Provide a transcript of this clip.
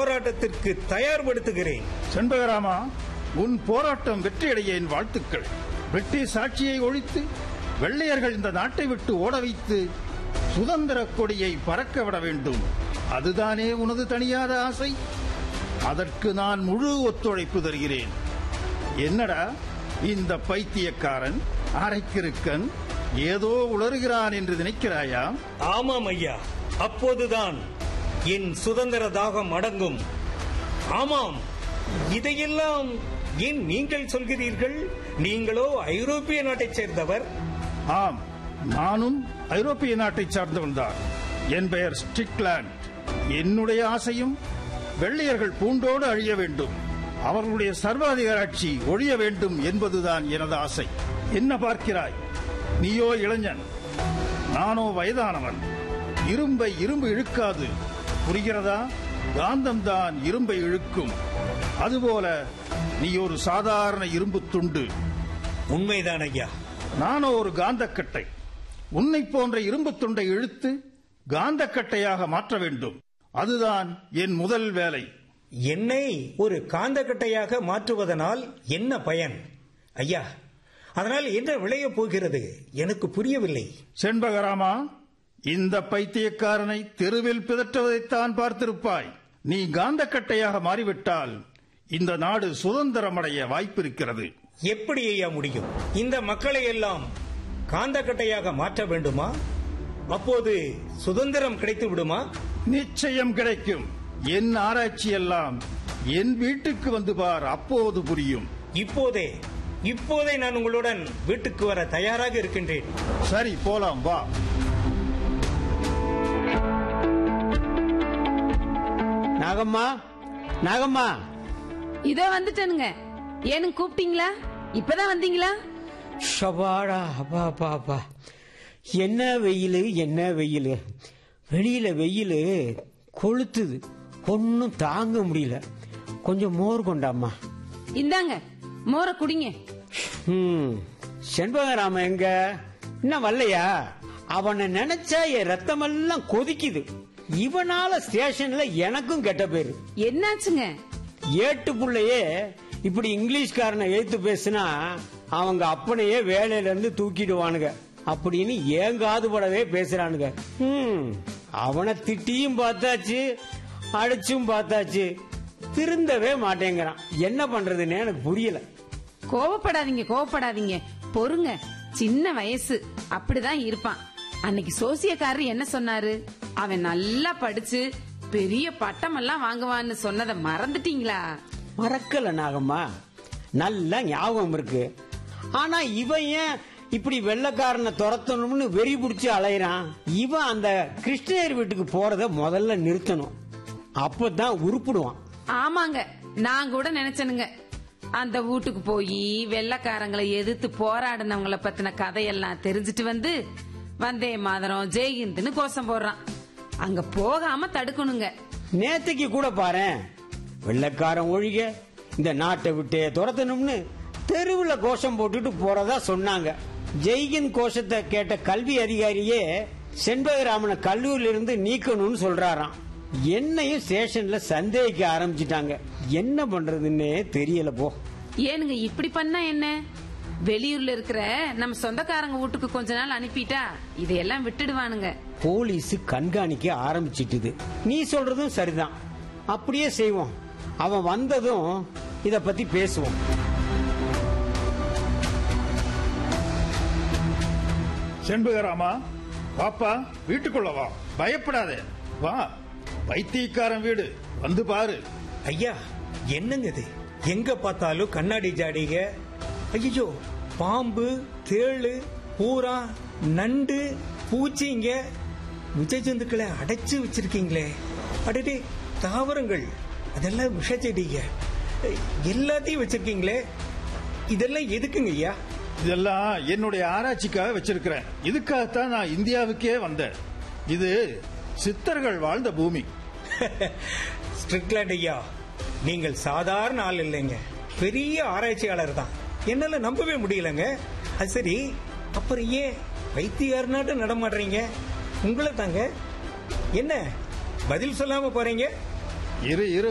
போராட்டத்திற்கு தயார்படுத்துகிறேன் செண்பகராமா உன் போராட்டம் வெற்றியடைய என் வாழ்த்துக்கள் பிரிட்டிஷ் ஆட்சியை ஒழித்து வெள்ளையர்கள் இந்த நாட்டை விட்டு ஓட வைத்து சுதந்திர கொடியை பறக்க விட வேண்டும் அதுதானே உனது தனியாத ஆசை அதற்கு நான் முழு ஒத்துழைப்பு தருகிறேன் என்னடா இந்த பைத்தியக்காரன் அரைக்கிருக்கன் ஏதோ உளறுகிறான் என்று நினைக்கிறாயா ஆமாம் ஐயா அப்போதுதான் என் சுதந்திர தாகம் அடங்கும் ஆமாம் இதையெல்லாம் ஏன் நீங்கள் சொல்கிறீர்கள் நீங்களோ ஐரோப்பிய நாட்டைச் சேர்ந்தவர் ஆம் நானும் ஐரோப்பிய நாட்டைச் சார்ந்தவன்தான் என் பெயர் ஸ்டிக்லாண்ட் என்னுடைய ஆசையும் வெள்ளையர்கள் பூண்டோடு அழிய வேண்டும் அவர்களுடைய சர்வாதிகாராட்சி ஒழிய வேண்டும் என்பதுதான் எனது ஆசை என்ன பார்க்கிறாய் நீயோ இளைஞன் நானோ வயதானவன் இரும்பை இரும்பு இழுக்காது புரிகிறதா காந்தம்தான் இரும்பை இழுக்கும் அதுபோல நீ ஒரு சாதாரண இரும்பு துண்டு உண்மைதான் ஐயா நானோ ஒரு காந்தக்கட்டை உன்னை போன்ற இரும்பு துண்டை இழுத்து காந்தக்கட்டையாக மாற்ற வேண்டும் அதுதான் என் முதல் வேலை என்னை ஒரு காந்தக்கட்டையாக மாற்றுவதனால் என்ன பயன் ஐயா அதனால் என்ன விளையப் போகிறது எனக்கு புரியவில்லை செண்பகராமா இந்த பைத்தியக்காரனை தெருவில் பிதற்றுவதைத்தான் பார்த்திருப்பாய் நீ காந்தக்கட்டையாக மாறிவிட்டால் இந்த நாடு சுதந்திரமடைய வாய்ப்பிருக்கிறது எப்படி ஐயா முடியும் இந்த மக்களை எல்லாம் காந்தக்கட்டையாக மாற்ற வேண்டுமா அப்போது சுதந்திரம் கிடைத்து விடுமா நிச்சயம் கிடைக்கும் என் ஆராய்ச்சி எல்லாம் என் வீட்டுக்கு வந்து பார் அப்போது புரியும் இப்போதே இப்போதே நான் உங்களுடன் வீட்டுக்கு வர தயாராக இருக்கின்றேன் சரி போலாம் வா நாகம்மா நாகம்மா இதோ வந்துட்டேனுங்க ஏனுங்க கூப்பிட்டீங்களா இப்பதான் வந்தீங்களா ஷபாடா அப்பா அப்பா அப்பா என்ன வெயில் என்ன வெயில் வெளியில வெயில் கொளுத்துது ஒன்னும் தாங்க முடியல கொஞ்சம் மோர் கொண்டாம்மா இந்தாங்க மோர குடிங்க ம் செண்பகராம எங்க இன்னும் வரலையா அவனை நினைச்சா என் ரத்தமெல்லாம் கொதிக்குது இவனால ஸ்டேஷன்ல எனக்கும் கெட்ட பேரு என்னாச்சுங்க ஏட்டு புள்ளையே இப்படி இங்கிலீஷ்காரனை எழுத்து பேசினா அவங்க அப்பனையே வேலையில இருந்து தூக்கிடுவானுங்க அப்படின்னு ஏங்காது படவே பேசுறானுங்க ஹம், அவனை திட்டியும் பார்த்தாச்சு அடிச்சும் பார்த்தாச்சு திருந்தவே மாட்டேங்கிறான் என்ன பண்றதுன்னு எனக்கு புரியல கோவப்படாதீங்க கோவப்படாதீங்க பொறுங்க சின்ன வயசு அப்படிதான் இருப்பான் அன்னைக்கு சோசியக்காரர் என்ன சொன்னாரு அவன் நல்லா படிச்சு பெரிய பட்டம் எல்லாம் வாங்குவான்னு சொன்னதை மறந்துட்டீங்களா மறக்கல நாகம்மா நல்லா ஞாபகம் இருக்கு ஆனா இவன் ஏன் இப்படி வெள்ளக்காரனை துரத்தணும்னு வெறி பிடிச்சு அலையறான் இவன் அந்த கிருஷ்ணயர் வீட்டுக்கு போறத முதல்ல நிறுத்தணும் அப்பதான் உருப்பிடுவான் ஆமாங்க நான் கூட நினைச்சனுங்க அந்த வீட்டுக்கு போய் வெள்ளக்காரங்களை எதிர்த்து போராடினவங்கள பத்தின கதையெல்லாம் தெரிஞ்சிட்டு வந்து வந்தே மாதரம் ஜெய்ஹிந்துன்னு கோஷம் போடுறான் அங்க போகாம தடுக்கணுங்க நேத்துக்கு கூட பாரேன் வெள்ளக்காரன் ஒழிக இந்த நாட்டை விட்டே துரத்தணும்னு தெருவுல கோஷம் போட்டுட்டு போறதா சொன்னாங்க ஜெய்கின் கோஷத்தை கேட்ட கல்வி அதிகாரியே செண்பகராமனை கல்லூரியில இருந்து நீக்கணும்னு சொல்றாராம் என்னையும் ஸ்டேஷன்ல சந்தேகிக்க ஆரம்பிச்சிட்டாங்க என்ன பண்றதுன்னே தெரியல போ ஏனுங்க இப்படி பண்ணா என்ன வெளியூர்ல இருக்கிற நம்ம சொந்தக்காரங்க வீட்டுக்கு கொஞ்ச நாள் அனுப்பிட்டா இதையெல்லாம் விட்டுடுவானுங்க போலீஸ் கண்காணிக்க ஆரம்பிச்சிட்டுது நீ சொல்றதும் சரிதான் அப்படியே செய்வோம் அவன் வந்ததும் இத பத்தி பேசுவோம் செண்பகராமா பாப்பா வீட்டுக்குள்ள வா பயப்படாதே வா பைத்தியக்காரன் வீடு வந்து பாரு ஐயா என்னங்க இது எங்க பார்த்தாலும் கண்ணாடி ஜாடிக ஐயோ பாம்பு தேளு பூரா நண்டு பூச்சிங்க விஷஜந்துக்களை அடைச்சு வச்சிருக்கீங்களே அடடே தாவரங்கள் அதெல்லாம் விஷச்செடிங்க எல்லாத்தையும் வச்சிருக்கீங்களே இதெல்லாம் எதுக்குங்க ஐயா இதெல்லாம் என்னுடைய ஆராய்ச்சிக்காக வச்சிருக்கிறேன் இதுக்காகத்தான் நான் இந்தியாவுக்கே வந்தேன் இது சித்தர்கள் வாழ்ந்த பூமி ஸ்ட்ரிக்லாண்ட் ஐயா நீங்கள் சாதாரண ஆள் இல்லைங்க பெரிய ஆராய்ச்சியாளர் தான் என்னால நம்பவே முடியலங்க அது சரி அப்புறம் ஏன் வைத்தியார்னாட்டு நடமாடுறீங்க உங்களை தாங்க என்ன பதில் சொல்லாம போறீங்க இரு இரு